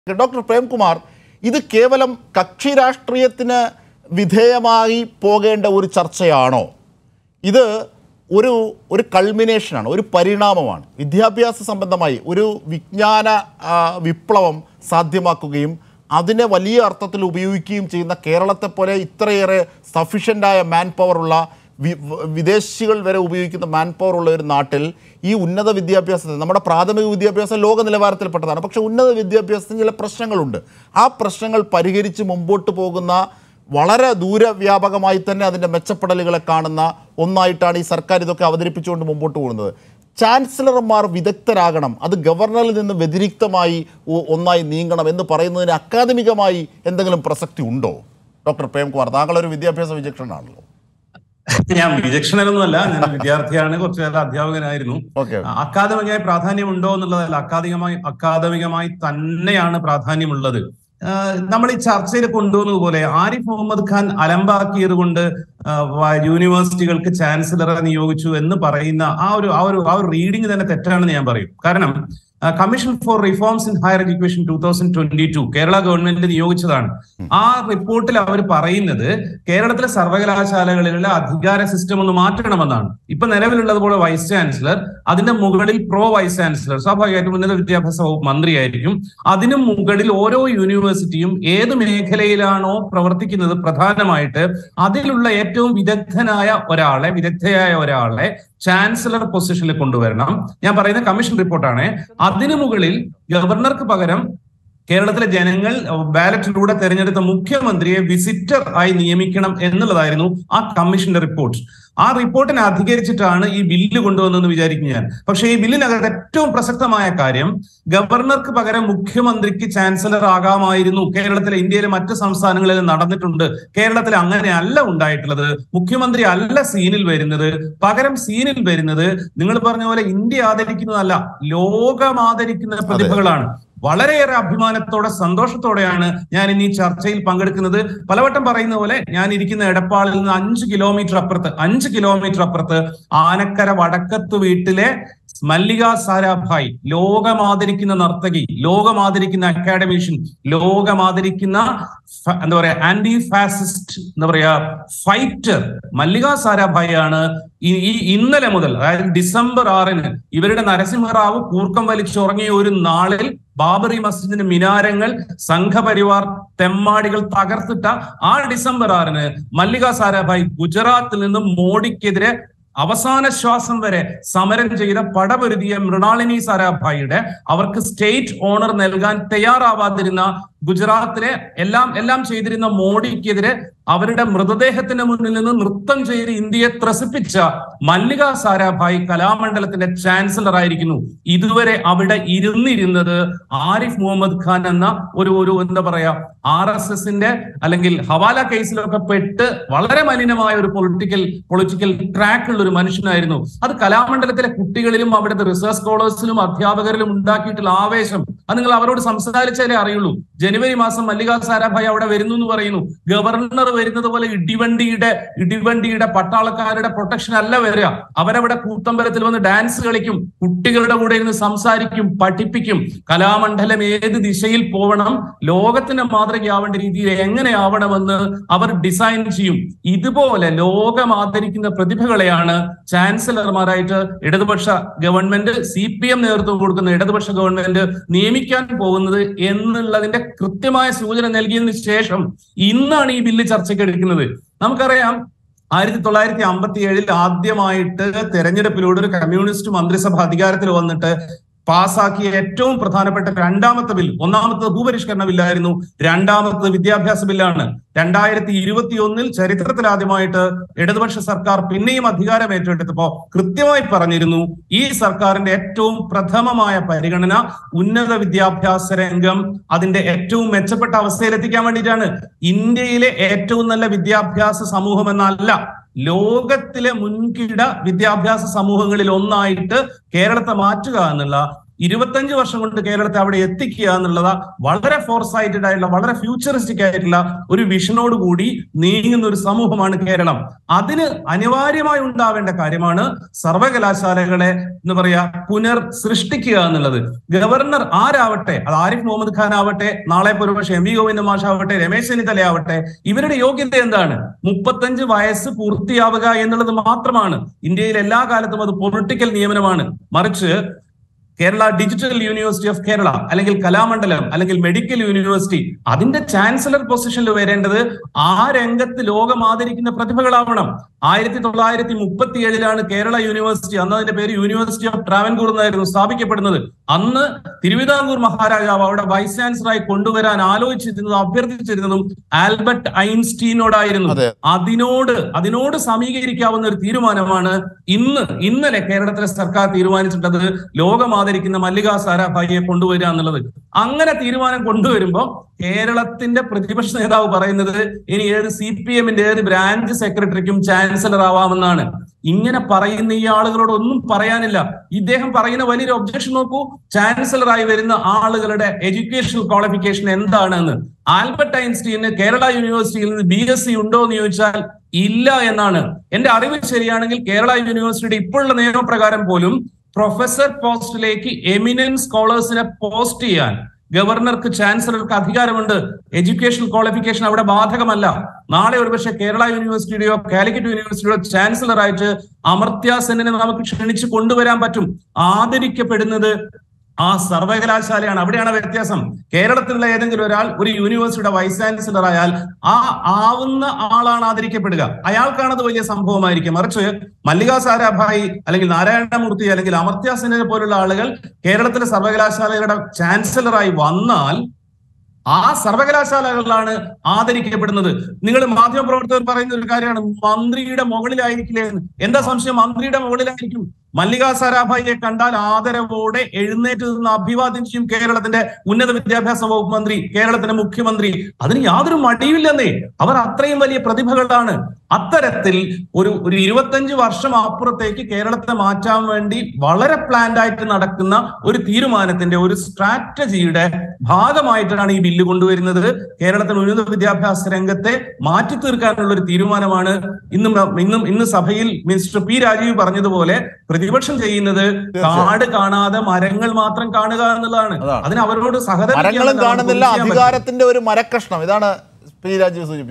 Doctor Premkumar ഇത് കേവലം കക്ഷി രാഷ്ട്രീയത്തിന് വിധേയമായി പോകേണ്ട ഒരു ചർച്ചയാണോ ഇത് ഒരു ഒരു കൾമിനേഷനാണ് ഒരു പരിണാമമാണ് വിദ്യാഭ്യാസ സംബന്ധമായി ഒരു വിജ്ഞാന ആ, വിപ്ലവം സാധ്യമാക്കുകയും അതിനെ വലിയ അർത്ഥത്തിൽ ഉപയോഗിക്കുകയും ചെയ്യുന്ന കേരളത്തെ പോലെ ഇത്രയേറെ സഫീഷ്യൻ്റായ മാൻ പവറുള്ള വി- വ- വിദേശികൾ വരെ ഉപയോഗിക്കുന്ന മാൻ പവർ ഉള്ള ഒരു നാട്ടിൽ ഈ ഉന്നത വിദ്യാഭ്യാസത്തിന് നമ്മുടെ പ്രാഥമിക വിദ്യാഭ്യാസം ലോക നിലവാരത്തിൽപ്പെട്ടതാണ് പക്ഷേ ഉന്നത വിദ്യാഭ്യാസത്തിന് ചില പ്രശ്നങ്ങളുണ്ട് ആ പ്രശ്നങ്ങൾ പരിഹരിച്ച് മുമ്പോട്ട് പോകുന്ന വളരെ ദൂരവ്യാപകമായി തന്നെ അതിൻ്റെ മെച്ചപ്പെടലുകളെ കാണുന്ന ഒന്നായിട്ടാണ് ഈ സർക്കാർ ഇതൊക്കെ അവതരിപ്പിച്ചുകൊണ്ട് മുമ്പോട്ട് പോകുന്നത് ചാൻസലർമാർ വിദഗ്ധരാകണം അത് ഗവർണറിൽ നിന്ന് വ്യതിരിക്തമായി ഒ- ഒന്നായി നീങ്ങണം എന്ന് പറയുന്നതിന് അക്കാദമികമായി എന്തെങ്കിലും പ്രസക്തി ഉണ്ടോ ഡോക്ടർ പ്രേംകുമാർ താങ്കളൊരു വിദ്യാഭ്യാസ വിചക്ഷണനാണല്ലോ ഞാൻ വിചക്ഷണനൊന്നുമല്ല ഞാൻ വിദ്യാർത്ഥിയാണ് കുറച്ചു കാലം അധ്യാപകനായിരുന്നു ഓക്കെ അക്കാദമികമായി പ്രാധാന്യമുണ്ടോ എന്നുള്ളതല്ല അക്കാദമികമായി അക്കാദമികമായി തന്നെയാണ് പ്രാധാന്യമുള്ളത് ആഹ് നമ്മൾ ഈ ചർച്ചയിൽ കൊണ്ടുവന്നത് പോലെ ആരിഫ് മുഹമ്മദ് ഖാൻ അലമ്പാക്കിയത് കൊണ്ട് ആഹ് വ- യൂണിവേഴ്സിറ്റികൾക്ക് ചാൻസലറെ നിയോഗിച്ചു എന്ന് പറയുന്ന ആ ഒരു ആ ഒരു ആ ഒരു റീഡിംഗ് തന്നെ തെറ്റാണെന്ന് ഞാൻ പറയും കാരണം commission for reforms in higher education two thousand twenty two Kerala government നിയോഗിച്ചതാണ് ആ റിപ്പോർട്ടിൽ അവർ പറയുന്നത് കേരളത്തിലെ സർവകലാശാലകളിലെ അധികാര സിസ്റ്റം ഒന്ന് മാറ്റണമെന്നാണ് ഇപ്പൊ നിലവിലുള്ളതുപോലെ വൈസ് ചാൻസലർ അതിന്റെ മുകളിൽ പ്രോ വൈസ് ചാൻസലർ സ്വാഭാവികമായിട്ടും ഉന്നത വിദ്യാഭ്യാസ വകുപ്പ് മന്ത്രിയായിരിക്കും അതിനു മുകളിൽ ഓരോ യൂണിവേഴ്സിറ്റിയും ഏത് മേഖലയിലാണോ പ്രവർത്തിക്കുന്നത് പ്രധാനമായിട്ട് അതിലുള്ള ഏറ്റവും വിദഗ്ധനായ ഒരാളെ വിദഗ്ധയായ ഒരാളെ ചാൻസലർ പൊസിഷനിൽ കൊണ്ടുവരണം ഞാൻ പറയുന്ന കമ്മീഷൻ റിപ്പോർട്ടാണ് അതിനു മുകളിൽ ഗവർണർക്ക് പകരം കേരളത്തിലെ ജനങ്ങൾ ബാലറ്റിലൂടെ തെരഞ്ഞെടുത്ത മുഖ്യമന്ത്രിയെ വിസിറ്റർ ആയി നിയമിക്കണം എന്നുള്ളതായിരുന്നു ആ കമ്മീഷന്റെ റിപ്പോർട്ട് ആ റിപ്പോർട്ടിനെ അധികരിച്ചിട്ടാണ് ഈ ബില്ല് കൊണ്ടുവന്നതെന്ന് വിചാരിക്കും ഞാൻ പക്ഷേ ഈ ബില്ലിനകത്ത് ഏറ്റവും പ്രസക്തമായ കാര്യം ഗവർണർക്ക് പകരം മുഖ്യമന്ത്രിക്ക് ചാൻസലർ ആകാമായിരുന്നു കേരളത്തിലെ ഇന്ത്യയിലെ മറ്റ് സംസ്ഥാനങ്ങളിൽ നടന്നിട്ടുണ്ട് കേരളത്തിൽ അങ്ങനെ അല്ല ഉണ്ടായിട്ടുള്ളത് മുഖ്യമന്ത്രി അല്ല സീനിൽ വരുന്നത് പകരം സീനിൽ വരുന്നത് നിങ്ങൾ പറഞ്ഞ പോലെ ഇന്ത്യ ആദരിക്കുന്നതല്ല ലോകം ആദരിക്കുന്ന പ്രതിഭകളാണ് വളരെയേറെ അഭിമാനത്തോടെ സന്തോഷത്തോടെയാണ് ഞാൻ ഇനി ഈ ചർച്ചയിൽ പങ്കെടുക്കുന്നത് പലവട്ടം പറയുന്ന പോലെ ഞാൻ ഇരിക്കുന്ന എടപ്പാളിൽ നിന്ന് അഞ്ച് കിലോമീറ്റർ അപ്പുറത്ത് അഞ്ച് കിലോമീറ്റർ അപ്പുറത്ത് ആനക്കര വടക്കത്ത് വീട്ടിലെ മല്ലിക സാരാഭായ് ലോകമാദരിക്കുന്ന നർത്തകി ലോകമാദരിക്കുന്ന അക്കാഡമീഷ്യൻ ലോകമാദരിക്കുന്ന ഫ- എന്താ പറയാ ആന്റി ഫാസിസ്റ്റ് എന്താ പറയാ ഫൈറ്റർ മല്ലിക സാരാഭായ് ആണ് ഈ ഈ ഇന്നലെ മുതൽ അതായത് ഡിസംബർ ആറിന് ഇവരുടെ നരസിംഹറാവു കൂർക്കം വലിച്ചുറങ്ങിയ ഒരു നാളിൽ ബാബറി മസ്ജിദിന്റെ മിനാരങ്ങൾ സംഘപരിവാർ തെമ്മാടികൾ തകർത്തിട്ട ആ ഡിസംബർ ആറിന് മല്ലിക സാരാഭായ് ഗുജറാത്തിൽ നിന്ന് മോഡിക്കെതിരെ അവസാന ശ്വാസം വരെ സമരം ചെയ്ത പടപൊരുതിയ മൃണാളിനി സാരാഭായിയുടെ അവർക്ക് സ്റ്റേറ്റ് ഓണർ നൽകാൻ തയ്യാറാവാതിരുന്ന ഗുജറാത്തിലെ എല്ലാം എല്ലാം ചെയ്തിരുന്ന മോഡിക്കെതിരെ അവരുടെ മൃതദേഹത്തിന് മുന്നിൽ നിന്ന് നൃത്തം ചെയ്ത് ഇന്ത്യയെ ത്രസിപ്പിച്ച മല്ലിക സാരാഭായ് കലാമണ്ഡലത്തിന്റെ ചാൻസലർ ആയിരിക്കുന്നു ഇതുവരെ അവിടെ ഇരുന്നിരുന്നത് ആരിഫ് മുഹമ്മദ് ഖാൻ എന്ന ഒരു ഒരു എന്താ പറയാ ആർ എസ് എസിന്റെ അല്ലെങ്കിൽ ഹവാല കേസിലൊക്കെ പെട്ട് വളരെ മലിനമായ ഒരു പൊളിറ്റിക്കൽ പൊളിറ്റിക്കൽ ട്രാക്ക് ഉള്ള ഒരു മനുഷ്യനായിരുന്നു അത് കലാമണ്ഡലത്തിലെ കുട്ടികളിലും അവിടുത്തെ റിസർച്ച് സ്കോളേഴ്സിലും അധ്യാപകരിലും ഉണ്ടാക്കിയിട്ടുള്ള ആവേശം അത് നിങ്ങൾ അവരോട് സംസാരിച്ചാലേ അറിയുള്ളൂ ജനുവരി മാസം മല്ലിക സാരാഭായ് അവിടെ വരുന്നു എന്ന് പറയുന്നു ഗവർണർ വരുന്നത് പോലെ ഇടിവണ്ടിയുടെ ഇടിവണ്ടിയുടെ പട്ടാളക്കാരുടെ പ്രൊട്ടക്ഷൻ അല്ല വരിക അവരവിടെ കൂത്തമ്പലത്തിൽ വന്ന് ഡാൻസ് കളിക്കും കുട്ടികളുടെ കൂടെ ഇരുന്ന് സംസാരിക്കും പഠിപ്പിക്കും കലാമണ്ഡലം ഏത് ദിശയിൽ പോകണം ലോകത്തിന്റെ മാതൃകയാവേണ്ട രീതിയിൽ എങ്ങനെയാവണമെന്ന് അവർ ഡിസൈൻ ചെയ്യും ഇതുപോലെ ലോകം ആദരിക്കുന്ന പ്രതിഭകളെയാണ് ചാൻസലർമാരായിട്ട് ഇടതുപക്ഷ ഗവൺമെന്റ് സി പി എം നേതൃത്വം കൊടുക്കുന്ന ഇടതുപക്ഷ ഗവൺമെന്റ് നിയമിക്കാൻ പോകുന്നത് എന്നുള്ളതിന്റെ കൃത്യമായ സൂചന നൽകിയതിനു ശേഷം ഇന്നാണ് ഈ ബില്ല് ചർച്ചയ്ക്ക് എടുക്കുന്നത് നമുക്കറിയാം ആയിരത്തി തൊള്ളായിരത്തി അമ്പത്തി ഏഴിൽ ആദ്യമായിട്ട് തെരഞ്ഞെടുപ്പിലൂടെ ഒരു കമ്മ്യൂണിസ്റ്റ് മന്ത്രിസഭ അധികാരത്തിൽ വന്നിട്ട് പാസാക്കിയ ഏറ്റവും പ്രധാനപ്പെട്ട രണ്ടാമത്തെ ബിൽ ഒന്നാമത്തത് ഭൂപരിഷ്കരണ ബില്ലായിരുന്നു രണ്ടാമത്തത് വിദ്യാഭ്യാസ ബില്ലാണ് രണ്ടായിരത്തി ഇരുപത്തി ഒന്നിൽ ചരിത്രത്തിലാദ്യമായിട്ട് ഇടതുപക്ഷ സർക്കാർ പിന്നെയും അധികാരം ഏറ്റെടുത്തപ്പോ കൃത്യമായി പറഞ്ഞിരുന്നു ഈ സർക്കാരിന്റെ ഏറ്റവും പ്രഥമമായ പരിഗണന ഉന്നത വിദ്യാഭ്യാസ രംഗം അതിന്റെ ഏറ്റവും മെച്ചപ്പെട്ട അവസ്ഥയിലെത്തിക്കാൻ വേണ്ടിയിട്ടാണ് ഇന്ത്യയിലെ ഏറ്റവും നല്ല വിദ്യാഭ്യാസ സമൂഹം എന്നല്ല ലോകത്തിലെ മുൻകിട വിദ്യാഭ്യാസ സമൂഹങ്ങളിൽ ഒന്നായിട്ട് കേരളത്തെ മാറ്റുക എന്നുള്ള ഇരുപത്തഞ്ച് വർഷം കൊണ്ട് കേരളത്തെ അവിടെ എത്തിക്കുക എന്നുള്ളത് വളരെ ഫോർസൈറ്റഡ് ആയിട്ടുള്ള വളരെ ഫ്യൂച്ചറിസ്റ്റിക് ആയിട്ടുള്ള ഒരു വിഷനോട് കൂടി നീങ്ങുന്ന ഒരു സമൂഹമാണ് കേരളം അതിന് അനിവാര്യമായി ഉണ്ടാവേണ്ട കാര്യമാണ് സർവകലാശാലകളെ എന്ന് പറയാ പുനർ സൃഷ്ടിക്കുക എന്നുള്ളത് ഗവർണർ ആരാവട്ടെ അത് ആരിഫ് മുഹമ്മദ് ഖാൻ ആവട്ടെ നാളെ ഒരുപക്ഷെ എം വി ഗോവിന്ദ മാഷ് ആവട്ടെ രമേശ് ചെന്നിത്തല ആവട്ടെ ഇവരുടെ യോഗ്യത എന്താണ് മുപ്പത്തഞ്ച് വയസ്സ് പൂർത്തിയാവുക എന്നുള്ളത് മാത്രമാണ് ഇന്ത്യയിൽ എല്ലാ കാലത്തും അത് പൊളിറ്റിക്കൽ നിയമനമാണ് മറിച്ച് Kerala digital university of Kerala അല്ലെങ്കിൽ കലാമണ്ഡലം അല്ലെങ്കിൽ മെഡിക്കൽ യൂണിവേഴ്സിറ്റി അതിന്റെ ചാൻസലർ പൊസിഷനിൽ വരേണ്ടത് ആ രംഗത്ത് ലോകം ആദരിക്കുന്ന പ്രതിഭകളാവണം ആയിരത്തി തൊള്ളായിരത്തി മുപ്പത്തി ഏഴിലാണ് കേരള യൂണിവേഴ്സിറ്റി അന്ന് അതിന്റെ പേര് യൂണിവേഴ്സിറ്റി ഓഫ് ട്രാവൻകൂർ എന്നായിരുന്നു സ്ഥാപിക്കപ്പെടുന്നത് അന്ന് തിരുവിതാംകൂർ മഹാരാജാവ് അവിടെ വൈസ് ചാൻസലറായി കൊണ്ടുവരാൻ ആലോചിച്ചിരുന്നതും അഭ്യർത്ഥിച്ചിരുന്നതും ആൽബർട്ട് ഐൻസ്റ്റീനോടായിരുന്നു അതെ. അതിനോട് അതിനോട് സമീകരിക്കാവുന്ന ഒരു തീരുമാനമാണ് ഇന്ന് ഇന്നലെ കേരളത്തിലെ സർക്കാർ തീരുമാനിച്ചിട്ടത് ലോകം ആദരിക്കുന്ന മല്ലിക സാരാഭായിയെ കൊണ്ടുവരിക എന്നുള്ളത് അങ്ങനെ തീരുമാനം കൊണ്ടുവരുമ്പോൾ കേരളത്തിന്റെ പ്രതിപക്ഷ നേതാവ് പറയുന്നത് ഇനി ഏത് സി പി എമ്മിന്റെ ഏത് ബ്രാഞ്ച് സെക്രട്ടറിക്കും ചാൻസലർ ആവാമെന്നാണ് ഇങ്ങനെ പറയുന്ന ഈ ആളുകളോട് ഒന്നും പറയാനില്ല ഇദ്ദേഹം പറയുന്ന വലിയൊരു ഒബ്ജക്ഷൻ നോക്കൂ ചാൻസലറായി വരുന്ന ആളുകളുടെ എഡ്യൂക്കേഷണൽ ക്വാളിഫിക്കേഷൻ എന്താണെന്ന് ആൽബർട്ട് ഐൻസ്റ്റീന് കേരള യൂണിവേഴ്സിറ്റിയിൽ നിന്ന് ബി എസ് സി ഉണ്ടോ എന്ന് ചോദിച്ചാൽ ഇല്ല എന്നാണ് എന്റെ അറിവ് ശരിയാണെങ്കിൽ കേരള യൂണിവേഴ്സിറ്റിയുടെ ഇപ്പോഴുള്ള നിയമപ്രകാരം പോലും പ്രൊഫസർ പോസ്റ്റിലേക്ക് എമിനൻസ് സ്കോളേഴ്സിനെ പോസ്റ്റ് ചെയ്യാൻ ഗവർണർക്ക് ചാൻസലർക്ക് അധികാരമുണ്ട് എഡ്യൂക്കേഷൻ ക്വാളിഫിക്കേഷൻ അവിടെ ബാധകമല്ല നാളെ ഒരുപക്ഷെ കേരള യൂണിവേഴ്സിറ്റിയുടെയോ കാലിക്കറ്റ് യൂണിവേഴ്സിറ്റിയുടെയോ ചാൻസലറായിട്ട് അമർത്യ സെന്നിനെ നമുക്ക് ക്ഷണിച്ച് കൊണ്ടുവരാൻ പറ്റും ആദരിക്കപ്പെടുന്നത് ആ സർവകലാശാലയാണ് അവിടെയാണ് വ്യത്യാസം കേരളത്തിലുള്ള ഏതെങ്കിലും ഒരാൾ ഒരു യൂണിവേഴ്സിറ്റിയുടെ വൈസ് ചാൻസലർ ആയാൽ ആ ആവുന്ന ആളാണ് ആദരിക്കപ്പെടുക അയാൾക്കാണത് വലിയ സംഭവമായിരിക്കും മറിച്ച് മല്ലിക സാരാഭായി അല്ലെങ്കിൽ നാരായണമൂർത്തി അല്ലെങ്കിൽ അമർത്യ സെന്നിനെ പോലുള്ള ആളുകൾ കേരളത്തിലെ സർവകലാശാലകളുടെ ചാൻസലറായി വന്നാൽ ആ സർവകലാശാലകളിലാണ് ആദരിക്കപ്പെടുന്നത് നിങ്ങൾ മാധ്യമപ്രവർത്തകർ പറയുന്ന ഒരു കാര്യമാണ് മന്ത്രിയുടെ മുകളിലായിരിക്കില്ലേ എന്ന് എന്താ സംശയം മന്ത്രിയുടെ മുകളിലായിരിക്കും മല്ലിക സാരാഭായിയെ കണ്ടാൽ ആദരവോടെ എഴുന്നേറ്റ് നിന്ന് അഭിവാദ്യം ചെയ്യും കേരളത്തിന്റെ ഉന്നത വിദ്യാഭ്യാസ വകുപ്പ് മന്ത്രി കേരളത്തിന്റെ മുഖ്യമന്ത്രി അതിന് യാതൊരു മടിയില്ലെന്നേ അവർ അത്രയും വലിയ പ്രതിഭകളാണ് അത്തരത്തിൽ ഒരു ഒരു ഇരുപത്തഞ്ച് വർഷം അപ്പുറത്തേക്ക് കേരളത്തെ മാറ്റാൻ വേണ്ടി വളരെ പ്ലാൻഡ് ആയിട്ട് നടക്കുന്ന ഒരു തീരുമാനത്തിന്റെ ഒരു സ്ട്രാറ്റജിയുടെ ഭാഗമായിട്ടാണ് ഈ ബില്ല് കൊണ്ടുവരുന്നത് കേരളത്തിന് ഉന്നത വിദ്യാഭ്യാസ രംഗത്തെ മാറ്റി തീർക്കാനുള്ള ഒരു തീരുമാനമാണ് ഇന്നും ഇന്നും ഇന്ന് സഭയിൽ മിനിസ്റ്റർ പി രാജീവ് പറഞ്ഞതുപോലെ പ്രതിപക്ഷം ചെയ്യുന്നത് കാട് കാണാതെ മരങ്ങൾ മാത്രം കാണുക എന്നുള്ളതാണ് അതാണ്. അതിന് അവരോട് സഹതപിക്കുക മരങ്ങളും എന്നതാണ് കാണുന്നില്ല നമുക്ക് ചെയ്യാൻ പറ്റുന്നത്. അധികാരത്തിന്റെ ഒരു മരക്കഷ്ണം ഇതാണ് പി രാജീവ് സൂചിപ്പിച്ചത്